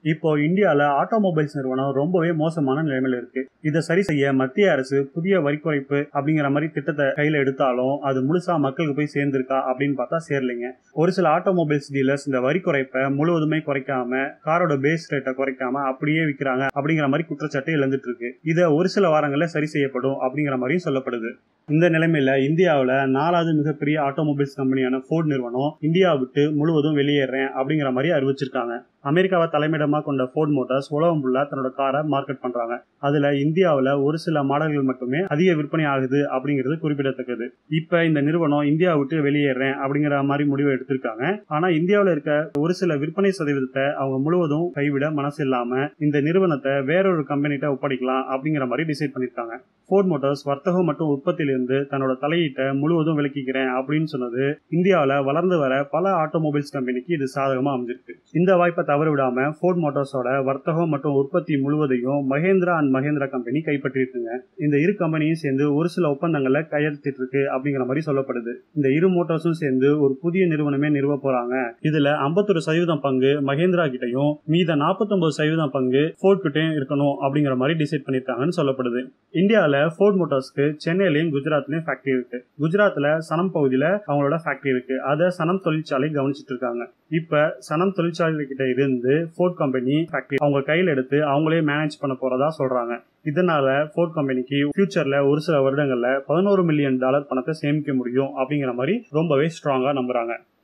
இப்போ இந்தியாவில் ஆட்டோமொபைல்ஸ் நிறுவனம் ரொம்பவே மோசமான நிலைமையில் இருக்கு இதை சரி செய்ய மத்திய அரசு புதிய வரி குறைப்பு அப்படிங்கிற மாதிரி திட்டத்தை கையில் எடுத்தாலும் அது முழுசா மக்களுக்கு போய் சேர்ந்திருக்கா அப்படின்னு பார்த்தா சேரலைங்க ஒரு சில ஆட்டோமொபைல்ஸ் டீலர்ஸ் இந்த வரி குறைப்பை முழுவதுமே குறைக்காம காரோட பேஸ் ரேட்டை குறைக்காம அப்படியே விற்கிறாங்க அப்படிங்கிற மாதிரி குற்றச்சாட்டு எழுந்துட்டு இருக்கு இதை ஒரு சில வாரங்களில் சரி செய்யப்படும் அப்படிங்கிற மாதிரியும் சொல்லப்படுது இந்த நிலைமையில இந்தியாவில் நாலாவது மிகப்பெரிய ஆட்டோமொபைல்ஸ் கம்பெனியான ஃபோர்ட் நிறுவனம் இந்தியா விட்டு முழுவதும் வெளியேறேன் அப்படிங்கிற மாதிரி அறிவிச்சிருக்காங்க அமெரிக்காவை தலைமையிடமா கொண்ட ஃபோர்ட் மோட்டார்ஸ் உலகம் ஃபுல்லா தன்னோட காரை மார்க்கெட் பண்றாங்க அதுல இந்தியாவில் ஒரு சில மாடல்கள் மட்டுமே அதிக விற்பனை ஆகுது அப்படிங்கிறது குறிப்பிடத்தக்கது இப்ப இந்த நிறுவனம் இந்தியா விட்டு வெளியேறேன் அப்படிங்கிற மாதிரி முடிவை எடுத்திருக்காங்க ஆனா இந்தியாவில் இருக்க ஒரு சில விற்பனை சதவீதத்தை அவங்க முழுவதும் கைவிட மனசு இல்லாம இந்த நிறுவனத்தை வேறொரு கம்பெனிட்ட ஒப்படைக்கலாம் அப்படிங்கிற மாதிரி டிசைட் பண்ணிருக்காங்க ஃபோர்ட் மோட்டார்ஸ் வர்த்தகம் மற்றும் உற்பத்தியிலிருந்து தன்னோட தலையீட்டை முழுவதும் விலக்கிக்கிறேன் அப்படின்னு சொன்னது இந்தியாவில் வளர்ந்து வர பல ஆட்டோமொபைல்ஸ் கம்பெனிக்கு இது சாதகமா அமைஞ்சிருக்கு இந்த வாய்ப்பை தவற விடாம ஃபோர்ட் மோட்டார்ஸோட வர்த்தகம் மற்றும் உற்பத்தி முழுவதையும் மகேந்திரா அண்ட் மகேந்திரா கம்பெனி கைப்பற்றிருக்குங்க இந்த இரு கம்பெனியும் சேர்ந்து ஒரு சில ஒப்பந்தங்கள்ல கையெழுத்திட்டு இருக்கு அப்படிங்கிற மாதிரி சொல்லப்படுது இந்த இரு மோட்டார்ஸும் சேர்ந்து ஒரு புதிய நிறுவனமே நிறுவ போறாங்க இதுல ஐம்பத்தொரு சதவீதம் பங்கு மகேந்திரா கிட்டையும் மீத நாற்பத்தொன்பது சதவீதம் பங்கு ஃபோர்ட் கிட்டையும் இருக்கணும் அப்படிங்கிற மாதிரி டிசைட் பண்ணிருக்காங்கன்னு சொல்லப்படுது இந்தியாவில் ஃபோர்ட் மோட்டார்ஸ்க்கு சென்னையிலையும் குஜராத்லயும் ஃபேக்டரி இருக்கு குஜராத்ல சனம் பகுதியில அவங்களோட ஃபேக்டரி இருக்கு அதை சனம் தொழிற்சாலை கவனிச்சிட்டு இருக்காங்க இப்ப சனம் தொழிற்சாலை கிட்ட இருந்து ஃபோர்ட் கம்பெனி ஃபேக்டரி அவங்க கையில் எடுத்து அவங்களே மேனேஜ் பண்ண போறதா சொல்றாங்க இதனால ஃபோர்ட் கம்பெனிக்கு ஃபியூச்சர்ல ஒரு சில வருடங்கள்ல பதினோரு மில்லியன் டாலர் பணத்தை சேமிக்க முடியும் அப்படிங்கிற மாதிரி ரொம்பவே ஸ்ட்ராங்கா நம்புறாங்க